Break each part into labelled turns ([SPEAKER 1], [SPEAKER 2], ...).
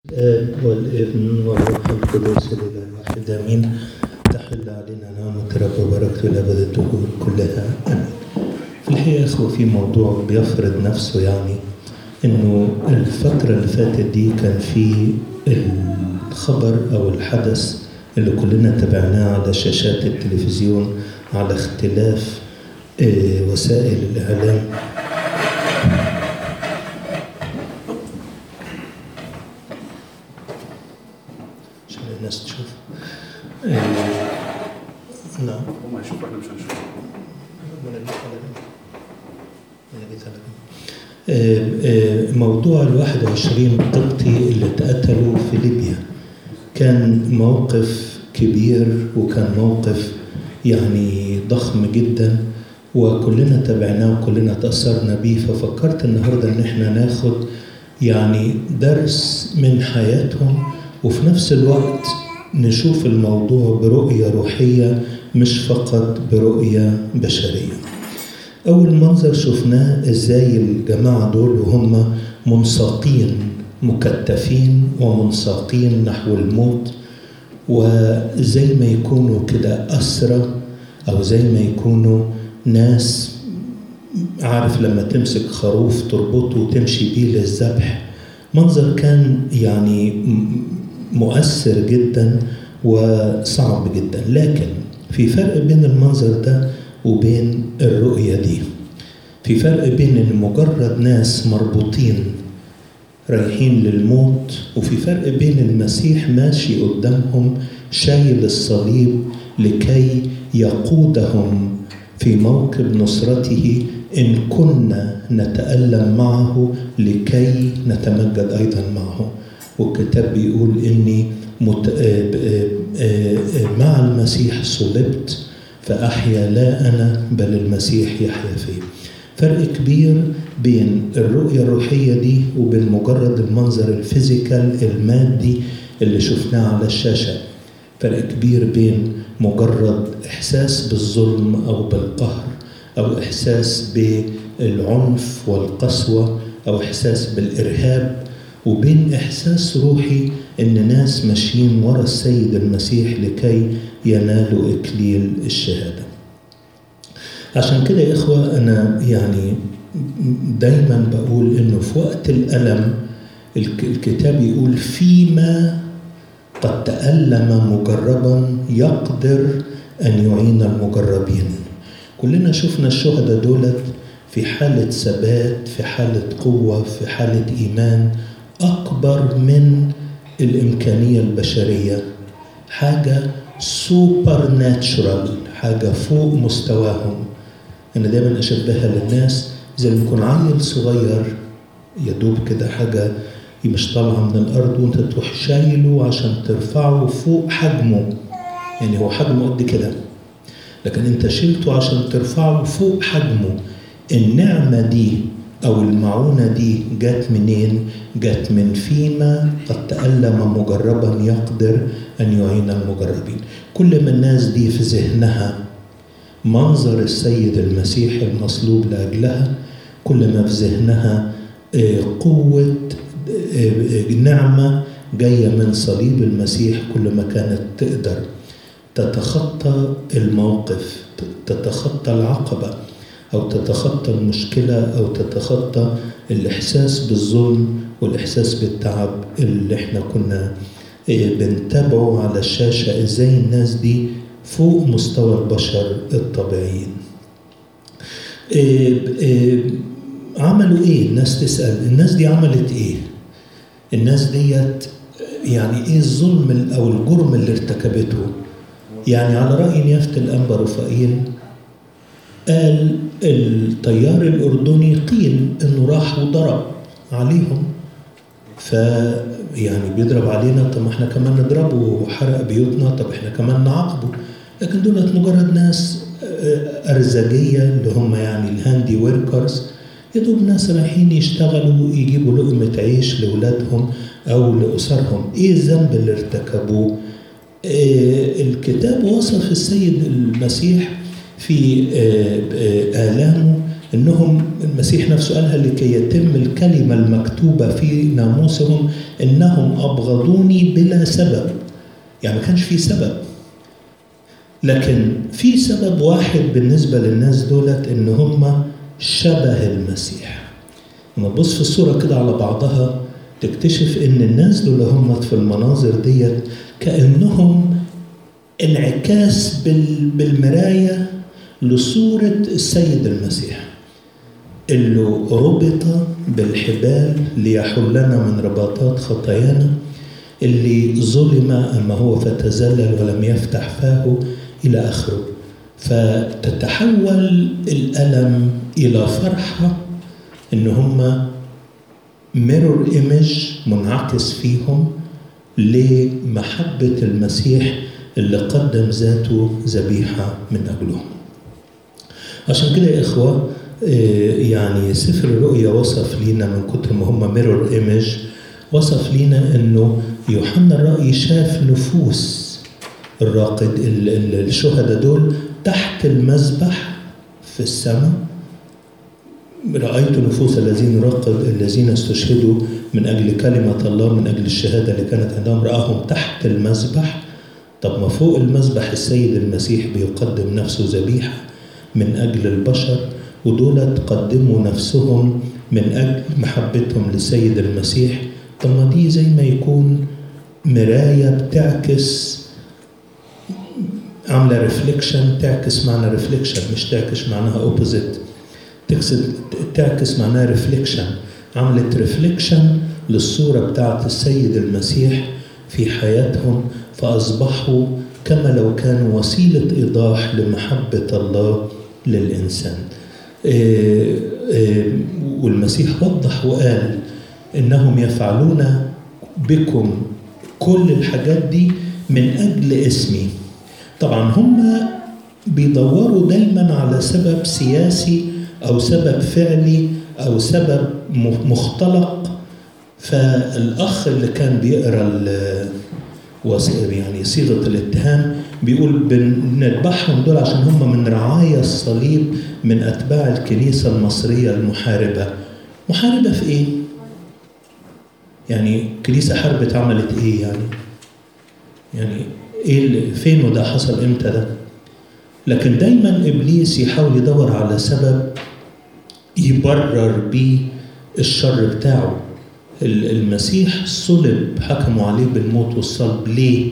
[SPEAKER 1] الآب والابن والروح القدس الإله الواحد آمين تحل علينا نعمة رب وبركته لأبد الدهور كلها آمين في الحقيقة يا إخوة في موضوع بيفرض نفسه يعني إنه الفترة اللي فاتت دي كان في الخبر أو الحدث اللي كلنا تابعناه على شاشات التلفزيون على اختلاف آه، وسائل الإعلام عشان الناس تشوف آه، نعم
[SPEAKER 2] هم هيشوفوا احنا مش هنشوف
[SPEAKER 1] من اللي على جنب. من اللي على جنب. آه، آه، موضوع ال 21 قبطي اللي اتقتلوا في ليبيا كان موقف كبير وكان موقف يعني ضخم جدا وكلنا تابعناه وكلنا تأثرنا بيه ففكرت النهارده ان احنا ناخد يعني درس من حياتهم وفي نفس الوقت نشوف الموضوع برؤية روحية مش فقط برؤية بشرية أول منظر شفناه إزاي الجماعة دول وهم منساقين مكتفين ومنساقين نحو الموت وزي ما يكونوا كده أسرى أو زي ما يكونوا ناس عارف لما تمسك خروف تربطه وتمشي بيه للذبح منظر كان يعني م- مؤثر جدا وصعب جدا لكن في فرق بين المنظر ده وبين الرؤية دي في فرق بين ان مجرد ناس مربوطين رايحين للموت وفي فرق بين المسيح ماشي قدامهم شايل الصليب لكي يقودهم في موكب نصرته إن كنا نتألم معه لكي نتمجد أيضا معه والكتاب بيقول إني مت... آه، آه، آه، آه، مع المسيح صلبت فأحيا لا أنا بل المسيح يحيا فيه فرق كبير بين الرؤية الروحية دي وبين مجرد المنظر الفيزيكال المادي اللي شفناه على الشاشة فرق كبير بين مجرد إحساس بالظلم أو بالقهر أو إحساس بالعنف والقسوة أو إحساس بالإرهاب وبين إحساس روحي إن ناس ماشيين ورا السيد المسيح لكي ينالوا إكليل الشهادة عشان كده يا إخوة أنا يعني دايما بقول إنه في وقت الألم الك- الكتاب يقول فيما قد تألم مجربا يقدر أن يعين المجربين كلنا شفنا الشهداء دولت في حالة ثبات في حالة قوة في حالة إيمان أكبر من الإمكانية البشرية حاجة سوبر ناتشرال حاجة فوق مستواهم أنا دايما أشبهها للناس زي ما يكون عيل صغير يا دوب كده حاجة مش طالعة من الأرض وأنت تروح شايله عشان ترفعه فوق حجمه يعني هو حجمه قد كده لكن أنت شيلته عشان ترفعه فوق حجمه النعمة دي أو المعونة دي جت منين؟ جت من فيما قد تألم مجربا يقدر أن يعين المجربين كل ما الناس دي في ذهنها منظر السيد المسيح المصلوب لأجلها كل ما في ذهنها آه، قوة آه، آه، نعمة جاية من صليب المسيح كل ما كانت تقدر تتخطى الموقف تتخطى العقبة أو تتخطى المشكلة أو تتخطى الإحساس بالظلم والإحساس بالتعب اللي احنا كنا آه، بنتابعه على الشاشة إزاي الناس دي فوق مستوى البشر الطبيعيين آه، آه، عملوا ايه الناس تسأل الناس دي عملت ايه الناس ديت يعني ايه الظلم ال- او الجرم اللي ارتكبته يعني على رأي نيافة الأنبا رفائيل قال الطيار الأردني قيل إنه راح وضرب عليهم ف يعني بيضرب علينا طب ما احنا كمان نضربه وحرق بيوتنا طب احنا كمان نعاقبه لكن دولت مجرد ناس آه، أرزجية اللي هم يعني الهاندي وركرز يا دوب ناس رايحين يشتغلوا يجيبوا لقمة عيش لأولادهم أو لأسرهم إيه الذنب اللي ارتكبوه آه، الكتاب وصف السيد المسيح في آه، آه، آلامه انهم المسيح نفسه قالها لكي يتم الكلمه المكتوبه في ناموسهم انهم ابغضوني بلا سبب يعني ما كانش في سبب لكن في سبب واحد بالنسبه للناس دولت ان هم شبه المسيح لما تبص في الصوره كده على بعضها تكتشف ان الناس دول هم في المناظر ديت كانهم انعكاس بالمرايه لصوره السيد المسيح اللي ربط بالحبال ليحلنا من رباطات خطايانا اللي ظلم اما هو فتذلل ولم يفتح فاه الى اخره فتتحول الالم الى فرحه ان هم ميرور ايمج منعكس فيهم لمحبه المسيح اللي قدم ذاته ذبيحه من اجلهم عشان كده يا اخوه يعني سفر الرؤيا وصف لينا من كتر ما هم ميرور ايمج وصف لينا انه يوحنا الرأي شاف نفوس الراقد الشهداء دول تحت المذبح في السماء رأيت نفوس الذين راقد الذين استشهدوا من أجل كلمة الله من أجل الشهادة اللي كانت عندهم رآهم تحت المذبح طب ما فوق المذبح السيد المسيح بيقدم نفسه ذبيحة من أجل البشر ودول قدموا نفسهم من أجل محبتهم للسيد المسيح طب ما دي زي ما يكون مراية بتعكس عاملة ريفليكشن تعكس معنى ريفليكشن مش تعكس معناها اوبوزيت تعكس معناها ريفليكشن عملت ريفليكشن للصورة بتاعت السيد المسيح في حياتهم فأصبحوا كما لو كانوا وسيلة إيضاح لمحبة الله للإنسان والمسيح وضح وقال إنهم يفعلون بكم كل الحاجات دي من أجل اسمي طبعا هم بيدوروا دايما على سبب سياسي أو سبب فعلي أو سبب مختلق فالأخ اللي كان بيقرأ يعني صيغة الاتهام بيقول بنذبحهم دول عشان هم من رعايا الصليب من أتباع الكنيسة المصرية المحاربة محاربة في إيه؟ يعني كنيسة حربت عملت إيه يعني؟ يعني إيه فين وده حصل إمتى ده؟ لكن دايما إبليس يحاول يدور على سبب يبرر بيه الشر بتاعه المسيح صلب حكموا عليه بالموت والصلب ليه؟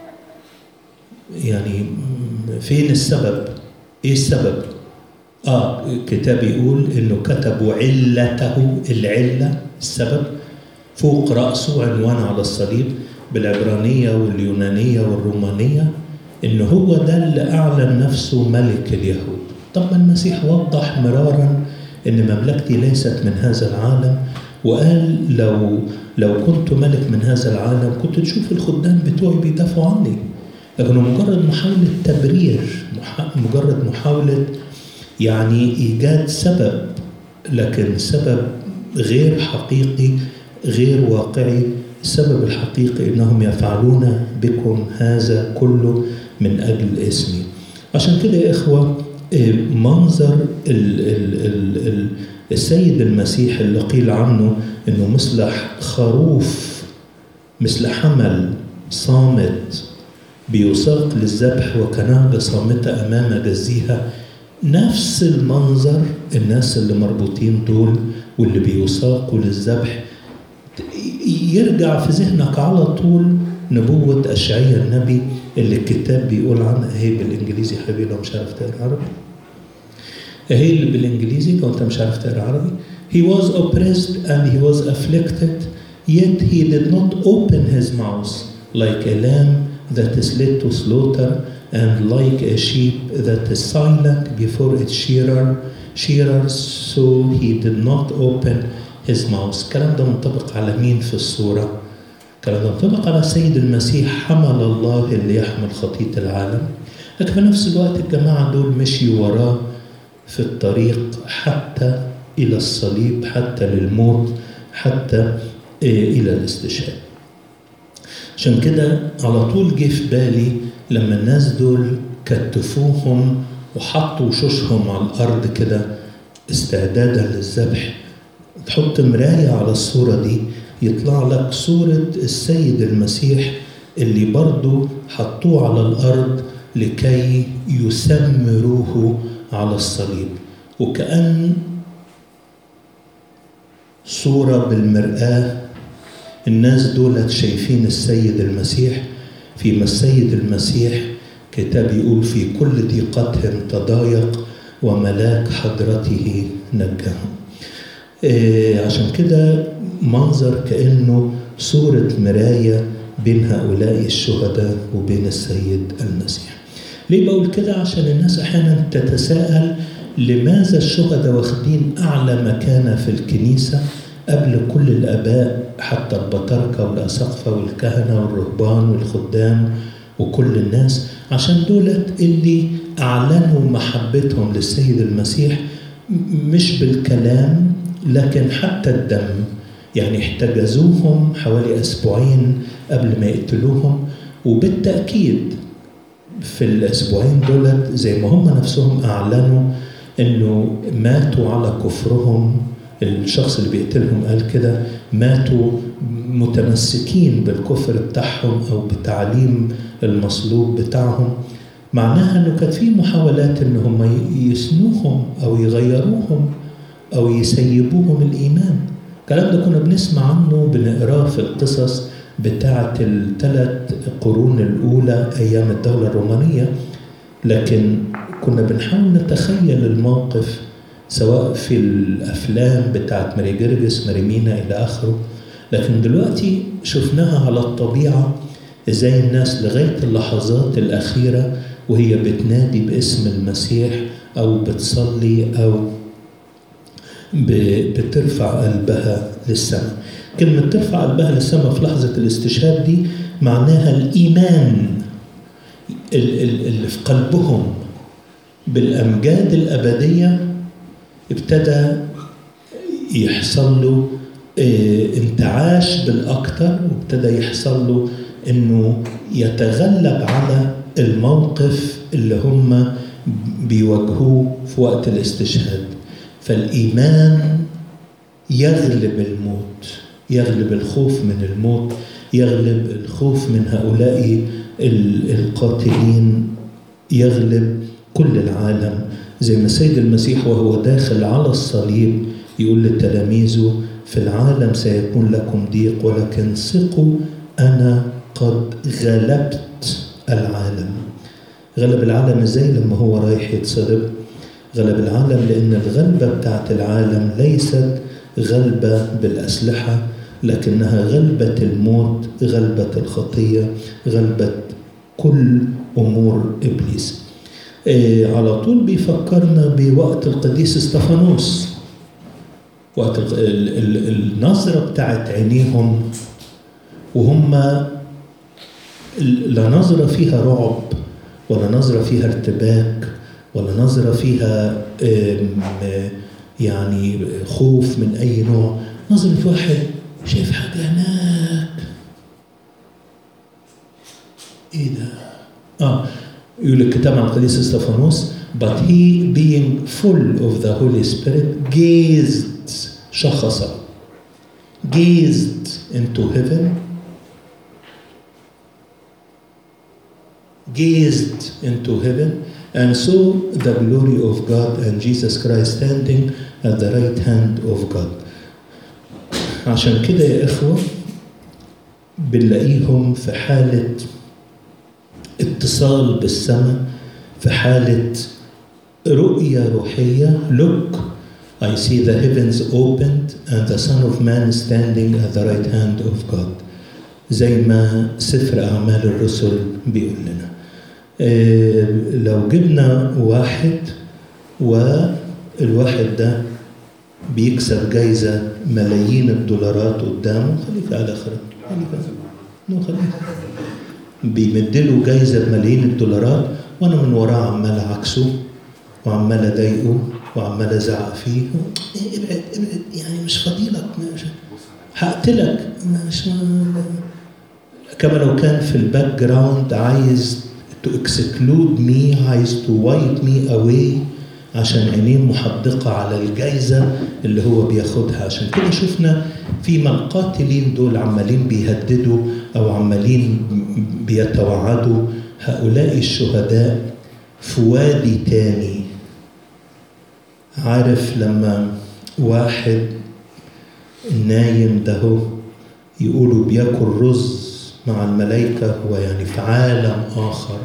[SPEAKER 1] يعني فين السبب؟ ايه السبب؟ اه الكتاب يقول انه كتبوا علته العله السبب فوق راسه عنوان على الصليب بالعبرانيه واليونانيه والرومانيه ان هو ده اللي اعلن نفسه ملك اليهود. طب ما المسيح وضح مرارا ان مملكتي ليست من هذا العالم وقال لو لو كنت ملك من هذا العالم كنت تشوف الخدام بتوعي بيدافعوا عني لكنه مجرد محاولة تبرير مجرد محاولة يعني إيجاد سبب لكن سبب غير حقيقي غير واقعي السبب الحقيقي انهم يفعلون بكم هذا كله من اجل اسمي عشان كده يا اخوه منظر ال ال ال ال السيد المسيح اللي قيل عنه انه مثل خروف مثل حمل صامت بيساق للذبح وكنعجة صامتة أمام جزيها نفس المنظر الناس اللي مربوطين دول واللي بيساقوا للذبح يرجع في ذهنك على طول نبوة أشعية النبي اللي الكتاب بيقول عنها هي بالإنجليزي حبيبي لو مش عارف تقرا عربي هي اللي بالإنجليزي لو أنت مش عارف تقرا عربي He was oppressed and he was afflicted yet he did not open his mouth like a lamb that is led to slaughter and like a sheep that is silent before its shearer shearers so he did not open his mouth الكلام ده منطبق على مين في الصورة؟ الكلام ده منطبق على السيد المسيح حمل الله اللي يحمل خطية العالم لكن في نفس الوقت الجماعة دول مشيوا وراه في الطريق حتى إلى الصليب حتى للموت حتى إلى الاستشهاد عشان كده على طول جه في بالي لما الناس دول كتفوهم وحطوا وشوشهم على الأرض كده استعدادا للذبح تحط مراية على الصورة دي يطلع لك صورة السيد المسيح اللي برضو حطوه على الأرض لكي يسمروه على الصليب وكأن صورة بالمرآة الناس دولت شايفين السيد المسيح فيما السيد المسيح كتاب يقول في كل ضيقتهم تضايق وملاك حضرته نجاهم إيه عشان كده منظر كأنه صورة مراية بين هؤلاء الشهداء وبين السيد المسيح ليه بقول كده عشان الناس أحيانا تتساءل لماذا الشهداء واخدين أعلى مكانة في الكنيسة قبل كل الآباء حتى البطاركة والأساقفة والكهنة والرهبان والخدام وكل الناس عشان دولت اللي أعلنوا محبتهم للسيد المسيح مش بالكلام لكن حتى الدم يعني احتجزوهم حوالي أسبوعين قبل ما يقتلوهم وبالتأكيد في الأسبوعين دولت زي ما هم نفسهم أعلنوا إنه ماتوا على كفرهم الشخص اللي بيقتلهم قال كده ماتوا متمسكين بالكفر بتاعهم او بتعليم المصلوب بتاعهم معناها انه كانت في محاولات ان هم يسنوهم او يغيروهم او يسيبوهم الايمان الكلام ده كنا بنسمع عنه بنقراه في القصص بتاعة الثلاث قرون الأولى أيام الدولة الرومانية لكن كنا بنحاول نتخيل الموقف سواء في الافلام بتاعت ماري جرجس ماري مينا الى اخره لكن دلوقتي شفناها على الطبيعه ازاي الناس لغايه اللحظات الاخيره وهي بتنادي باسم المسيح او بتصلي او بترفع قلبها للسماء كلمة ترفع قلبها للسماء في لحظة الاستشهاد دي معناها الإيمان اللي في قلبهم بالأمجاد الأبدية ابتدى يحصل له انتعاش بالاكثر وابتدى يحصل له انه يتغلب على الموقف اللي هم بيواجهوه في وقت الاستشهاد فالايمان يغلب الموت يغلب الخوف من الموت يغلب الخوف من هؤلاء القاتلين يغلب كل العالم زي ما السيد المسيح وهو داخل على الصليب يقول لتلاميذه في العالم سيكون لكم ضيق ولكن ثقوا أنا قد غلبت العالم غلب العالم ازاي لما هو رايح يتصلب غلب العالم لأن الغلبة بتاعت العالم ليست غلبة بالأسلحة لكنها غلبة الموت غلبة الخطية غلبة كل أمور إبليس إيه على طول بيفكرنا بوقت القديس استفانوس وقت ال ال النظرة بتاعت عينيهم وهم لا نظرة فيها رعب ولا نظرة فيها ارتباك ولا نظرة فيها يعني خوف من أي نوع نظرة واحد شايف حاجة هناك إيه ده؟ آه يقول الكتاب عن القديس استفانوس but he being full of the Holy Spirit gazed شخص gazed into heaven gazed into heaven and saw the glory of God and Jesus Christ standing at the right hand of God عشان كده يا إخوة بنلاقيهم في حالة اتصال بالسماء في حالة رؤية روحية look I see the heavens opened and the Son of Man standing at the right hand of God زي ما سفر أعمال الرسل بيقول لنا إيه لو جبنا واحد والواحد ده بيكسب جايزة ملايين الدولارات قدامه خليك على آخره خليك خليك بيمدله جايزة بملايين الدولارات وأنا من وراه عمال عكسه وعمال أضايقه وعمال أزعق فيه ابعد ابعد يعني مش فضيلك مش هقتلك مش كما لو كان في الباك جراوند عايز to exclude me عايز to wipe me away عشان عينيه محدقة على الجايزة اللي هو بياخدها عشان كده شفنا فيما القاتلين دول عمالين بيهددوا أو عمالين بيتوعدوا هؤلاء الشهداء في وادي تاني عارف لما واحد نايم ده هو يقولوا بياكل رز مع الملائكة هو يعني في عالم آخر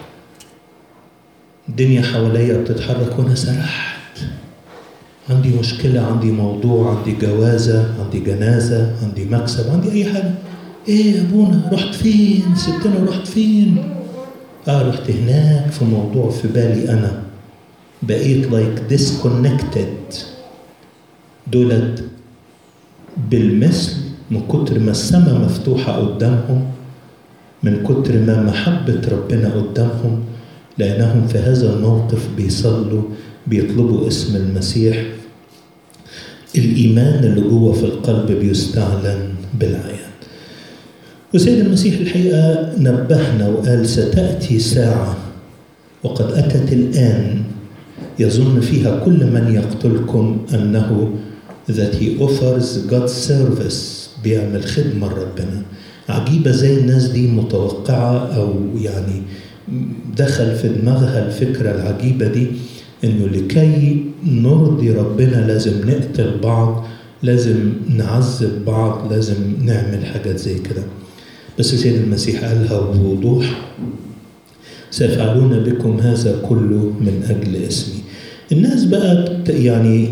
[SPEAKER 1] الدنيا حواليا بتتحرك وأنا سرحت عندي مشكلة عندي موضوع عندي جوازة عندي جنازة عندي مكسب عندي أي حاجة إيه يا أبونا رحت فين سبتنا رحت فين آه رحت هناك في موضوع في بالي أنا بقيت like disconnected دولت بالمثل من كتر ما السماء مفتوحة قدامهم من كتر ما محبة ربنا قدامهم لأنهم في هذا الموقف بيصلوا بيطلبوا اسم المسيح الإيمان اللي جوه في القلب بيستعلن بالعيان وسيد المسيح الحقيقة نبهنا وقال ستأتي ساعة وقد أتت الآن يظن فيها كل من يقتلكم أنه that he offers God's service بيعمل خدمة لربنا عجيبة زي الناس دي متوقعة أو يعني دخل في دماغها الفكرة العجيبة دي إنه لكي نرضي ربنا لازم نقتل بعض لازم نعذب بعض لازم نعمل حاجات زي كده بس سيد المسيح قالها بوضوح سيفعلون بكم هذا كله من أجل اسمي الناس بقى يعني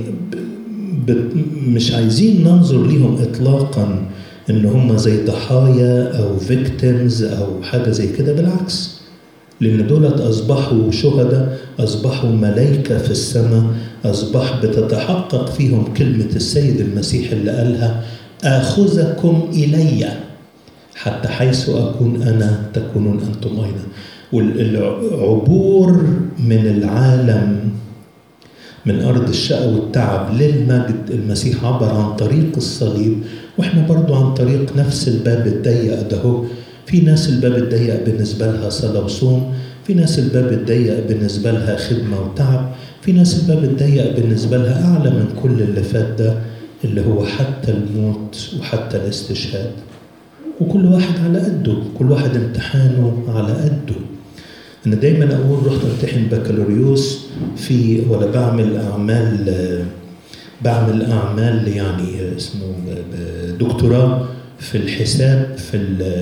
[SPEAKER 1] مش عايزين ننظر ليهم إطلاقا إن هم زي ضحايا أو فيكتيمز أو حاجة زي كده بالعكس لأن دولت أصبحوا شهداء أصبحوا ملائكة في السماء أصبح بتتحقق فيهم كلمة السيد المسيح اللي قالها آخذكم إلي حتى حيث أكون أنا تكونون أنتم أيضا والعبور من العالم من أرض الشقى والتعب للمجد المسيح عبر عن طريق الصليب وإحنا برضو عن طريق نفس الباب الضيق ده هو في ناس الباب الضيق بالنسبة لها صلاة وصوم في ناس الباب الضيق بالنسبة لها خدمة وتعب في ناس الباب الضيق بالنسبة لها أعلى من كل اللي فات ده اللي هو حتى الموت وحتى الاستشهاد وكل واحد على قده كل واحد امتحانه على قده أنا دايما أقول رحت أمتحن بكالوريوس في ولا بعمل أعمال بعمل أعمال يعني اسمه دكتوراه في الحساب في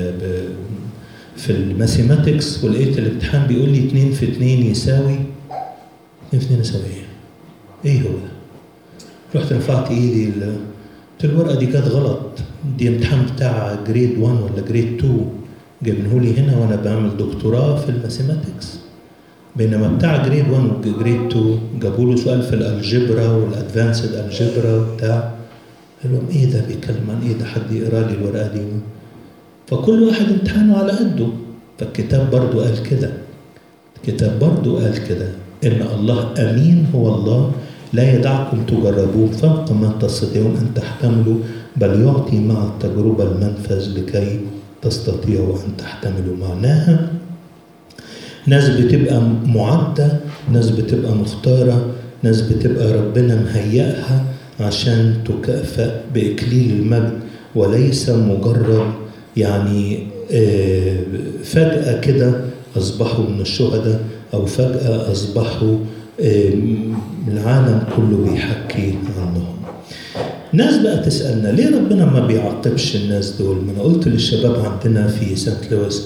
[SPEAKER 1] في الماثيماتكس ولقيت الامتحان بيقول لي 2 في 2 يساوي 2 في 2 يساوي ايه؟ ايه هو ده؟ رحت رفعت ايدي قلت الورقه دي كانت غلط دي امتحان بتاع جريد 1 ولا جريد 2 جايبينه لي هنا وانا بعمل دكتوراه في الماثيماتكس بينما بتاع جريد 1 وجريد 2 جابوا له سؤال في الالجبرا والادفانسد الجبرا بتاع قال لهم ايه ده بيتكلم عن ايه ده حد يقرا لي الورقه دي فكل واحد امتحانه على قده فالكتاب برضو قال كده الكتاب برضو قال كده ان الله امين هو الله لا يدعكم تجربون فوق ما تستطيعون ان تحتملوا بل يعطي مع التجربه المنفذ لكي تستطيعوا ان تحتملوا معناها ناس بتبقى معده ناس بتبقى مختاره ناس بتبقى ربنا مهيئها عشان تكافئ بإكليل المجد وليس مجرد يعني فجأة كده أصبحوا من الشهداء أو فجأة أصبحوا العالم كله بيحكي عنهم ناس بقى تسألنا ليه ربنا ما بيعاقبش الناس دول ما أنا قلت للشباب عندنا في سانت لويس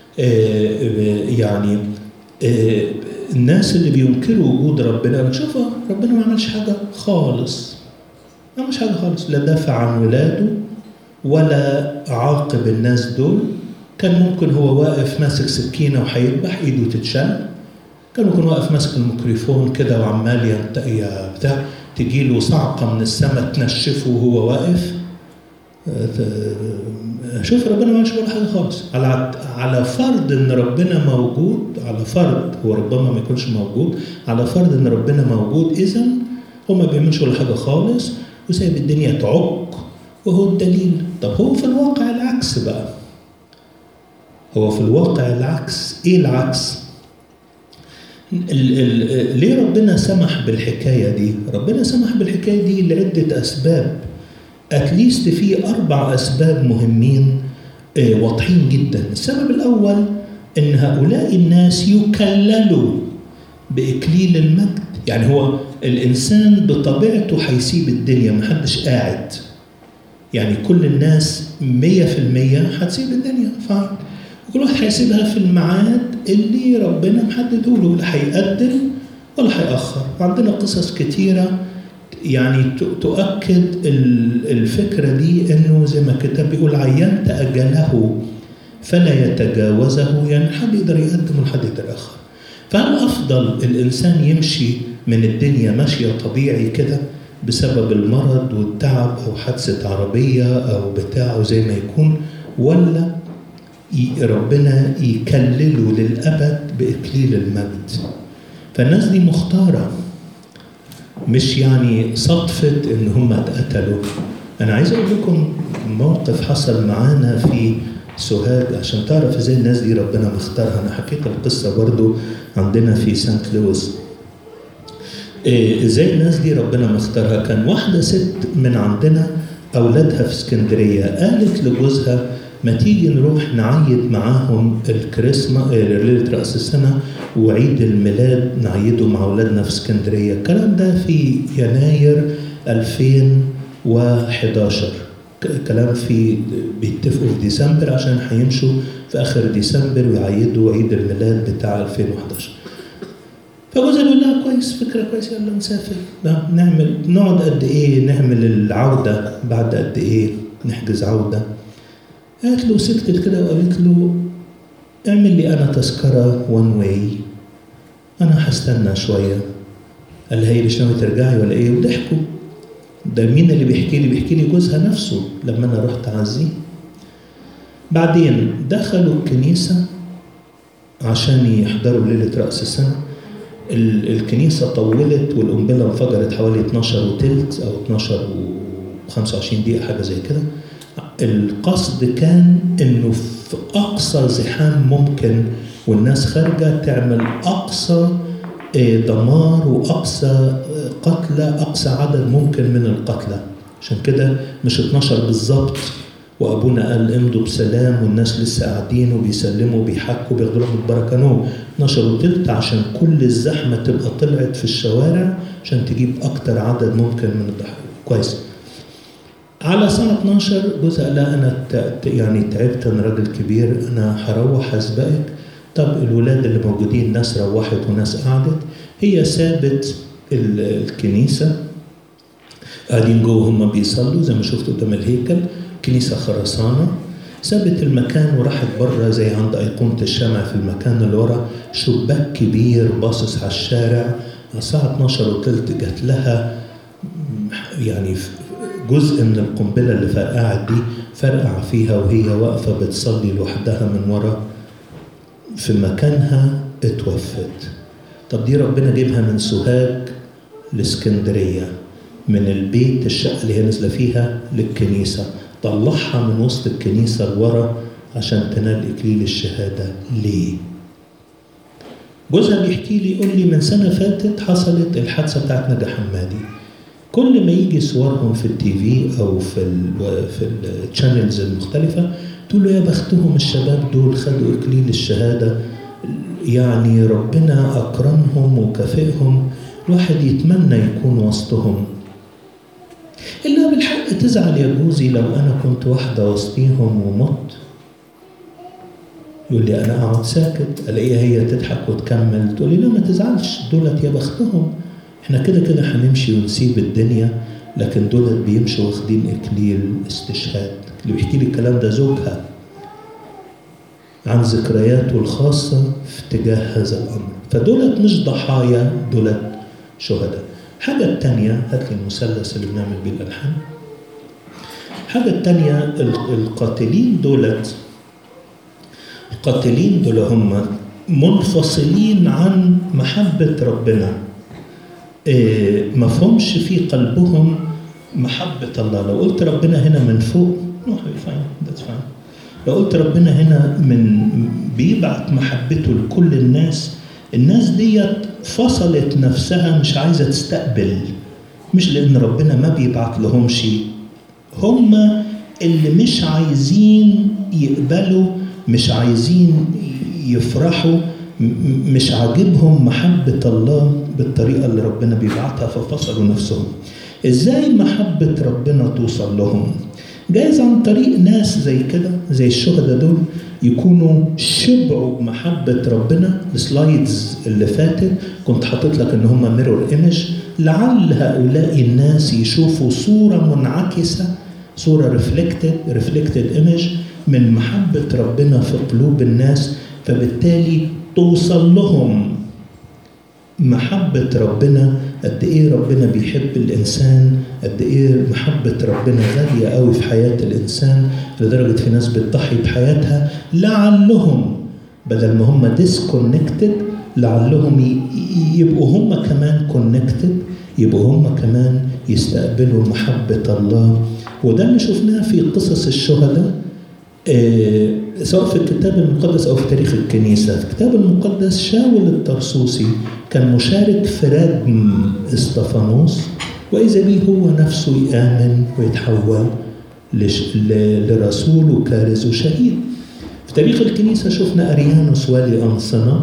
[SPEAKER 1] يعني الناس اللي بينكروا وجود ربنا شوفوا ربنا ما عملش حاجة خالص ما عملش حاجة خالص لا دافع عن ولاده ولا عاقب الناس دول كان ممكن هو واقف ماسك سكينة وهيذبح ايده تتشل كان ممكن واقف ماسك الميكروفون كده وعمال ينتقي بتاع تجي له صعقة من السماء تنشفه وهو واقف شوف ربنا ما عملش ولا حاجة خالص على على فرض ان ربنا موجود على فرض هو ربما ما يكونش موجود على فرض ان ربنا موجود اذا هو ما بيعملش ولا حاجة خالص وسايب الدنيا تعق وهو الدليل طب هو في الواقع العكس بقى هو في الواقع العكس ايه العكس ال ال ليه ربنا سمح بالحكايه دي؟ ربنا سمح بالحكايه دي لعده اسباب اتليست في اربع اسباب مهمين آه، واضحين جدا السبب الاول ان هؤلاء الناس يكللوا باكليل المجد يعني هو الانسان بطبيعته هيسيب الدنيا محدش قاعد يعني كل الناس مية في المية هتسيب الدنيا فاين وكل واحد هيسيبها في الميعاد اللي ربنا محدده له لا هيقدم ولا هيأخر وعندنا قصص كتيرة يعني ت- تؤكد ال- الفكرة دي انه زي ما الكتاب بيقول عينت اجله فلا يتجاوزه يعني حد يقدر يقدم وحد يقدر يأخر فهل افضل الانسان يمشي من الدنيا ماشية طبيعي كده بسبب المرض والتعب او حادثة عربية او بتاع أو زي ما يكون ولا ي- ربنا يكلله للأبد بإكليل المجد فالناس دي مختارة مش يعني صدفة إن هم اتقتلوا أنا عايز أقول لكم موقف حصل معانا في سوهاج عشان تعرف ازاي الناس دي ربنا مختارها انا حكيت القصه برضو عندنا في سانت لويس إيه، ازاي الناس دي ربنا مختارها كان واحده ست من عندنا اولادها في اسكندريه قالت لجوزها ما تيجي نروح نعيد معاهم الكريسما إيه، ليله راس السنه وعيد الميلاد نعيده مع اولادنا في اسكندريه الكلام ده في يناير 2011 ك- كلام في بيتفقوا في ديسمبر عشان هيمشوا في اخر ديسمبر ويعيدوا عيد الميلاد بتاع 2011 فجوزها بيقول لها كويس فكره كويسه يلا نسافر لا، نعمل نقعد قد ايه نعمل العوده بعد قد ايه نحجز عوده قالت له سكتت كده وقالت له اعمل لي انا تذكره وان واي انا هستنى شويه قال لها هي مش ناويه ترجعي ولا ايه وضحكوا ده مين اللي بيحكي لي بيحكي لي جوزها نفسه لما انا رحت اعزيه بعدين دخلوا الكنيسه عشان يحضروا ليله راس السنه ال- الكنيسة طولت والقنبلة انفجرت حوالي 12 وتلت أو 12 و 25 دقيقة حاجة زي كده القصد كان إنه في أقصى زحام ممكن والناس خارجة تعمل أقصى آه، دمار وأقصى آه، قتلى أقصى عدد ممكن من القتلى عشان كده مش 12 بالظبط وابونا قال امضوا بسلام والناس لسه قاعدين وبيسلموا وبيحكوا بياخدوا لهم البركه نو 12 وتلت عشان كل الزحمه تبقى طلعت في الشوارع عشان تجيب اكتر عدد ممكن من الضحايا كويس على سنة 12 جوزها قال لها أنا ت- يعني تعبت أنا راجل كبير أنا هروح أسبقك طب الولاد اللي موجودين ناس روحت وناس قعدت هي سابت ال- الكنيسة قاعدين جوه هم بيصلوا زي ما شفتوا قدام الهيكل كنيسة خرسانة سابت المكان وراحت بره زي عند أيقونة الشمع في المكان اللي ورا شباك كبير باصص على الشارع على الساعة 12 وتلت جات لها يعني جزء من القنبلة اللي فرقعت دي فرقع فيها وهي واقفة بتصلي لوحدها من ورا في مكانها اتوفت طب دي ربنا جيبها من سوهاج لاسكندرية من البيت الشقة اللي هي نازلة فيها للكنيسة طلعها من وسط الكنيسة لورا عشان تنال إكليل الشهادة ليه؟ جوزها بيحكي لي يقول لي من سنة فاتت حصلت الحادثة بتاعت نجا حمادي كل ما يجي صورهم في التي في او في ال في الشانلز المختلفه تقول له يا بختهم الشباب دول خدوا اكليل الشهاده يعني ربنا اكرمهم وكافئهم الواحد يتمنى يكون وسطهم الا بالحق تزعل يا جوزي لو انا كنت واحده وسطيهم ومت يقول لي انا اقعد ساكت الاقيها هي تضحك وتكمل تقول لي لا ما تزعلش دولت يا بختهم احنا كده كده هنمشي ونسيب الدنيا لكن دولت بيمشوا واخدين اكليل استشهاد اللي بيحكي لي الكلام ده زوجها عن ذكرياته الخاصة في تجاه هذا الأمر فدولت مش ضحايا دولت شهداء حاجة التانية هات لي المثلث اللي بنعمل بيه الألحان حاجة التانية القاتلين دولت القاتلين دول هم منفصلين عن محبة ربنا إيه مفهومش في قلبهم محبة الله لو قلت ربنا هنا من فوق no fine that's fine لو قلت ربنا هنا من بيبعت محبته لكل الناس الناس ديت فصلت نفسها مش عايزة تستقبل مش لأن ربنا ما بيبعت لهمش هم اللي مش عايزين يقبلوا مش عايزين يفرحوا مش عاجبهم محبة الله بالطريقة اللي ربنا بيبعتها ففصلوا نفسهم ازاي محبة ربنا توصل لهم جايز عن طريق ناس زي كده زي الشهداء دول يكونوا شبعوا بمحبة ربنا السلايدز اللي فاتت كنت حاطط لك ان هم ميرور ايمج لعل هؤلاء الناس يشوفوا صورة منعكسة صورة ريفلكتد ريفلكتد ايمج من محبة ربنا في قلوب الناس فبالتالي توصل لهم محبة ربنا قد إيه ربنا بيحب الإنسان قد إيه محبة ربنا غالية قوي في حياة الإنسان لدرجة في ناس بتضحي بحياتها لعلهم بدل ما هم ديسكونكتد لعلهم يبقوا هم كمان كونكتد يبقوا هم كمان يستقبلوا محبة الله وده اللي شفناه في قصص الشهداء آه سواء في الكتاب المقدس او في تاريخ الكنيسه، في الكتاب المقدس شاول الطرسوسي كان مشارك في رجم استفانوس واذا به هو نفسه يامن ويتحول لرسول وكارز وشهيد. في تاريخ الكنيسه شفنا اريانوس والي انصنه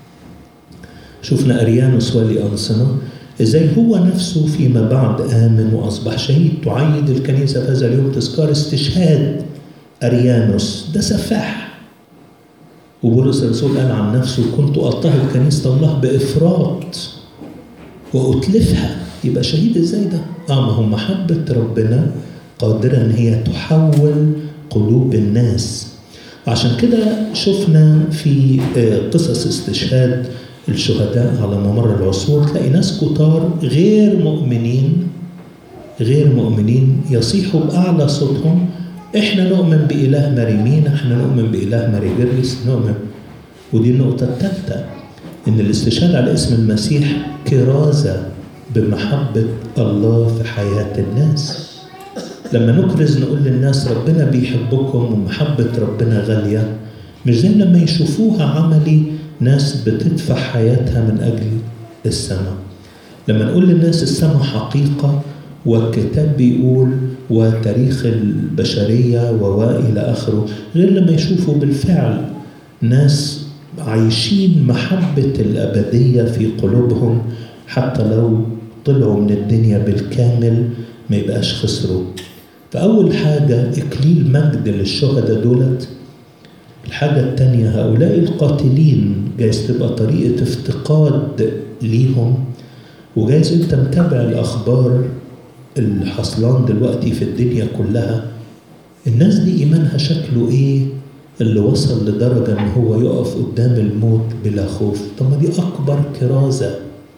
[SPEAKER 1] شفنا اريانوس والي انصنه ازاي هو نفسه فيما بعد امن واصبح شهيد تعيد الكنيسه في هذا اليوم تذكار استشهاد أريانوس ده سفاح وبولس الرسول قال عن نفسه كنت أضطهد كنيسة الله بإفراط وأتلفها يبقى شهيد ازاي ده؟ اه ما هو محبة ربنا قادرة ان هي تحول قلوب الناس عشان كده شفنا في قصص استشهاد الشهداء على ممر العصور تلاقي ناس كتار غير مؤمنين غير مؤمنين يصيحوا بأعلى صوتهم احنا نؤمن بإله مريمين احنا نؤمن بإله ماري جرجس نؤمن ودي النقطة الثالثة إن الاستشهاد على اسم المسيح كرازة بمحبة الله في حياة الناس لما نكرز نقول للناس ربنا بيحبكم ومحبة ربنا غالية مش زي لما يشوفوها عملي ناس بتدفع حياتها من أجل السماء لما نقول للناس السماء حقيقة والكتاب بيقول وتاريخ البشرية وإلى آخره غير لما يشوفوا بالفعل ناس عايشين محبة الأبدية في قلوبهم حتى لو طلعوا من الدنيا بالكامل ما يبقاش خسروا فأول حاجة إكليل مجد للشهداء دولت الحاجة التانية هؤلاء القاتلين جايز تبقى طريقة افتقاد ليهم وجايز انت متابع الأخبار اللي حصلان دلوقتي في الدنيا كلها الناس دي إيمانها شكله إيه اللي وصل لدرجة إن هو يقف قدام الموت بلا خوف طب ما دي أكبر كرازة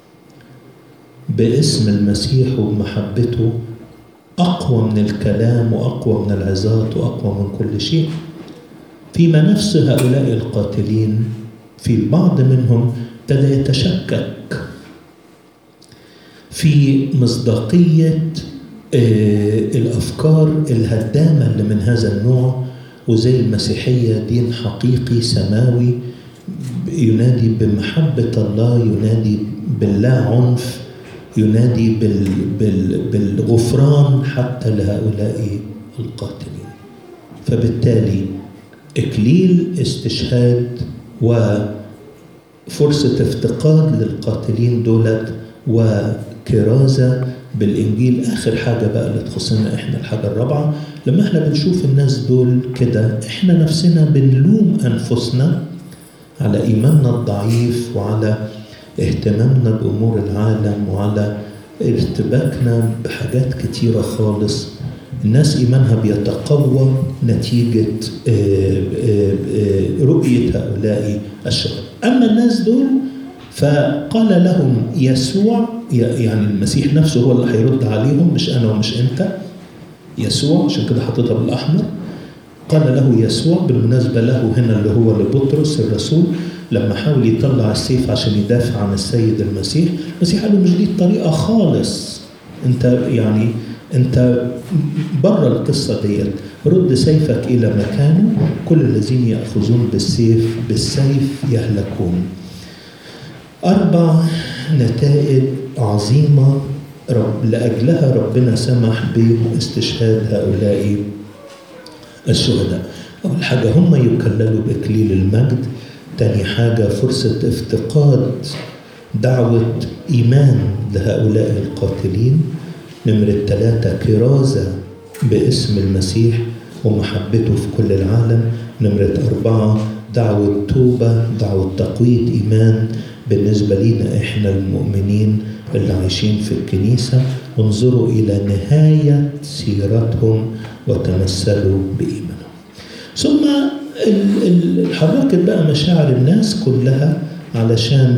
[SPEAKER 1] باسم المسيح وبمحبته أقوى من الكلام وأقوى من العظات وأقوى من كل شيء فيما نفس هؤلاء القاتلين في البعض منهم ابتدى يتشكك في مصداقية الأفكار الهدامة اللي من هذا النوع وزي المسيحية دين حقيقي سماوي ينادي بمحبة الله ينادي باللا عنف ينادي بال بال بالغفران حتى لهؤلاء القاتلين فبالتالي إكليل استشهاد وفرصة افتقاد للقاتلين دولت وكرازة بالإنجيل آخر حاجة بقى اللي تخصنا إحنا الحاجة الرابعة لما إحنا بنشوف الناس دول كده إحنا نفسنا بنلوم أنفسنا على إيماننا الضعيف وعلى اهتمامنا بأمور العالم وعلى ارتباكنا بحاجات كتيرة خالص الناس إيمانها بيتقوى نتيجة رؤية هؤلاء الشهداء أما الناس دول فقال لهم يسوع يعني المسيح نفسه هو اللي هيرد عليهم مش أنا ومش أنت يسوع عشان كده حطيتها بالأحمر قال له يسوع بالمناسبة له هنا اللي هو لبطرس الرسول لما حاول يطلع السيف عشان يدافع عن السيد المسيح المسيح قال له مش دي الطريقة خالص انت يعني انت بره القصة ديت رد سيفك إلى مكانه كل الذين يأخذون بالسيف بالسيف يهلكون أربع نتائج عظيمة رب لأجلها ربنا سمح باستشهاد هؤلاء الشهداء أول حاجة هم يكللوا بإكليل المجد تاني حاجة فرصة افتقاد دعوة إيمان لهؤلاء القاتلين نمرة ثلاثة كرازة باسم المسيح ومحبته في كل العالم نمرة أربعة دعوة توبة دعوة تقوية إيمان بالنسبة لنا إحنا المؤمنين اللي عايشين في الكنيسة انظروا إلى نهاية سيرتهم وتمثلوا بإيمانهم ثم حركت بقى مشاعر الناس كلها علشان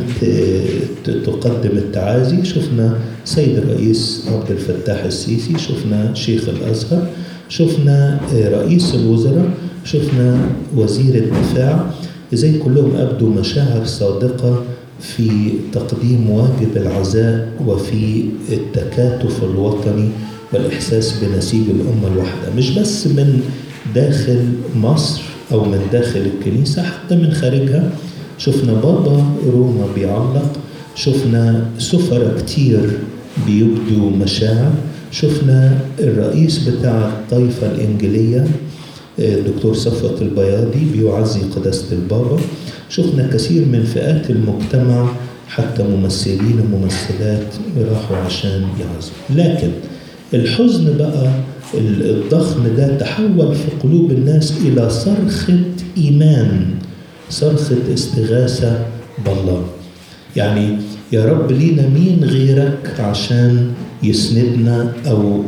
[SPEAKER 1] تقدم التعازي شفنا سيد الرئيس عبد الفتاح السيسي شفنا شيخ الأزهر شفنا رئيس الوزراء شفنا وزير الدفاع زي كلهم أبدوا مشاعر صادقة في تقديم واجب العزاء وفي التكاتف الوطني والإحساس بنسيج الأمة الواحدة مش بس من داخل مصر أو من داخل الكنيسة حتى من خارجها شفنا بابا روما بيعلق شفنا سفرة كتير بيبدوا مشاعر شفنا الرئيس بتاع الطائفة الإنجيلية الدكتور صفوت البياضي بيعزي قداسة البابا شفنا كثير من فئات المجتمع حتى ممثلين وممثلات راحوا عشان يعزوا لكن الحزن بقى الضخم ده تحول في قلوب الناس إلى صرخة إيمان صرخة استغاثة بالله يعني يا رب لينا مين غيرك عشان يسندنا أو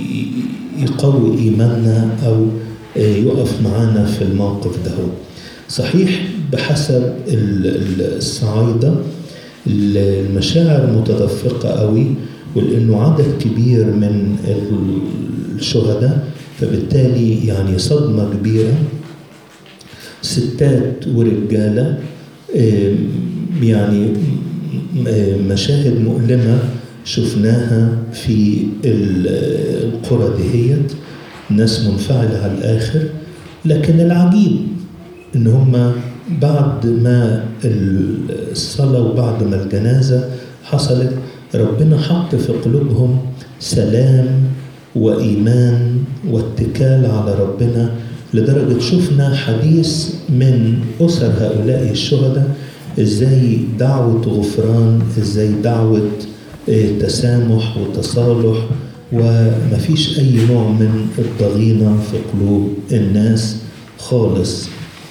[SPEAKER 1] يقوي إيماننا أو يقف معانا في الموقف ده صحيح بحسب الصعايدة المشاعر متدفقة قوي ولأنه عدد كبير من الشهداء فبالتالي يعني صدمة كبيرة ستات ورجالة يعني مشاهد مؤلمة شفناها في القرى دهيت ناس منفعلة على الآخر لكن العجيب إن هم بعد ما الصلاة وبعد ما الجنازة حصلت ربنا حط في قلوبهم سلام وإيمان واتكال على ربنا لدرجة شفنا حديث من أسر هؤلاء الشهداء إزاي دعوة غفران إزاي دعوة تسامح وتصالح ومفيش أي نوع من الضغينة في قلوب الناس خالص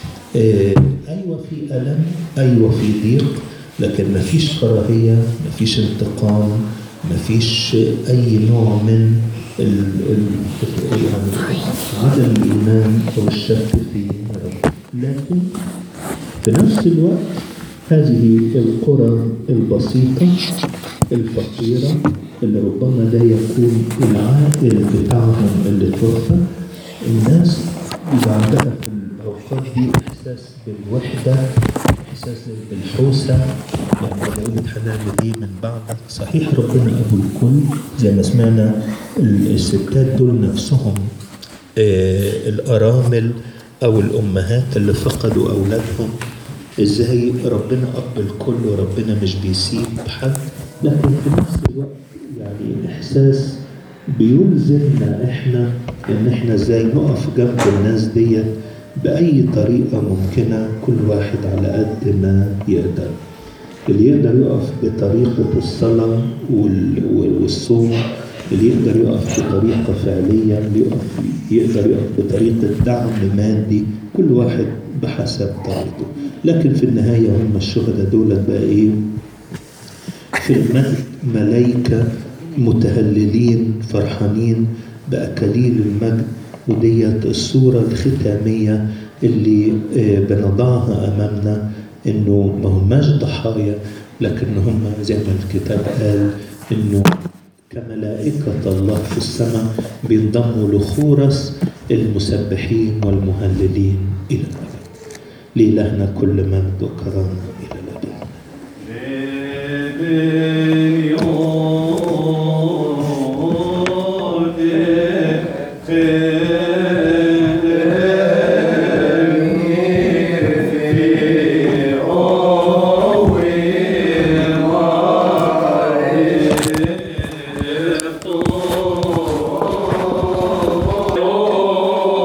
[SPEAKER 1] أيوة في ألم أيوة في ضيق لكن مفيش كراهية مفيش انتقام مفيش أي نوع من ال ال يعني عدم الإيمان أو الشك في رب لكن في نفس الوقت هذه القرى البسيطة الفقيرة اللي ربما ده يكون العائل بتاعهم اللي توفى الناس بيبقى عندها في الأوقات دي إحساس بالوحدة إحساس بالحوسة يعني لما قلت هنعمل إيه من بعدك صحيح ربنا أبو الكل زي ما سمعنا الستات دول نفسهم آه الأرامل أو الأمهات اللي فقدوا أولادهم إزاي ربنا أب الكل وربنا مش بيسيب حد لكن في نفس الوقت يعني إحساس بيلزمنا إحنا إن إحنا إزاي نقف جنب الناس ديت بأي طريقة ممكنة كل واحد على قد ما يقدر اللي يقدر يقف بطريقة الصلاة والصوم اللي يقدر يقف بطريقة فعلية اللي يقف يقدر يقف بطريقة دعم مادي كل واحد بحسب طاقته لكن في النهاية هم الشهداء دولت بقى إيه في المجد ملايكة متهللين فرحانين بأكاليل المجد وديت الصورة الختامية اللي بنضعها أمامنا إنه ما هماش ضحايا لكن هم زي ما الكتاب قال إنه كملائكة الله في السماء بينضموا لخورس المسبحين والمهللين إلى الأبد لإلهنا كل مجد وكرامة إلى الأبد